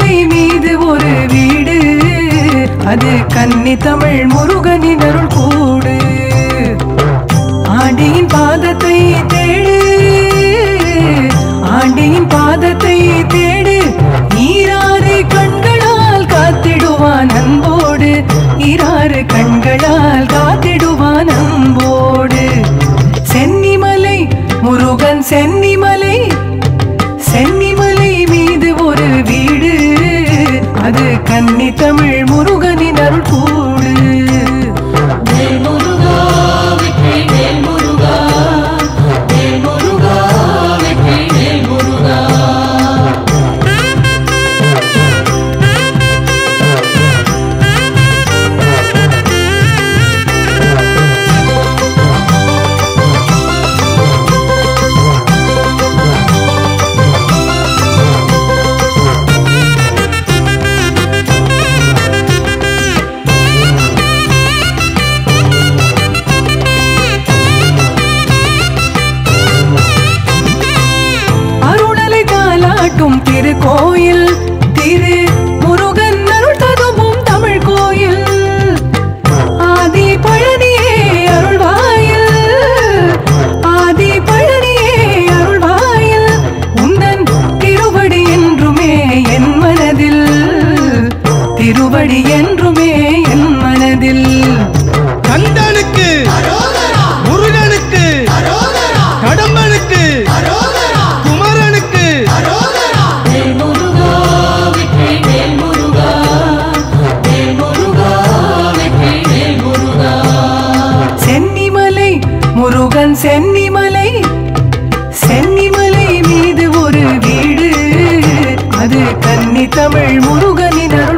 சென்னிமலை மீது ஒரு வீடு அது கன்னி தமிழ் முருகனின் அருள் கூடு ஆண்டியின் பாதத்தை தேடு ஆண்டியின் பாதத்தை தேடு ஈராறு கண்களால் காத்திடுவான் அன்போடு ஈராறு கண்களால் காத்திடுவான் அன்போடு சென்னிமலை முருகன் சென்னிமலை சென்னிமலை மீது ஒரு வீடு அது கன்னி தமிழ் முருகனின் அருள் கூடு வேல் முருகா வெற்றி வேல் முருகா வேல் முருகா வெற்றி வேல் முருகா அருணலை தாலாட்டும் திருக்கோயில் திரு முருகன் அருள் ததும்பும் தமிழ் கோயில் ஆதி பழனியே அருள்வாயில் ஆதி பழனியே அருள்வாயில் உந்தன் திருவடி என்றுமே என் மனதில் திருவடி என்றுமே என் மனதில் கந்தனுக்கு முருகனுக்கு கடம்பனுக்கு குமரனுக்கு வேல் முருகா வெற்றி வேல் முருகா வேல் முருகா வெற்றி வேல் முருகா சென்னிமலை முருகன் சென்னிமலை சென்னிமலை மீது ஒரு வீடு அது கன்னி தமிழ் முருகனின்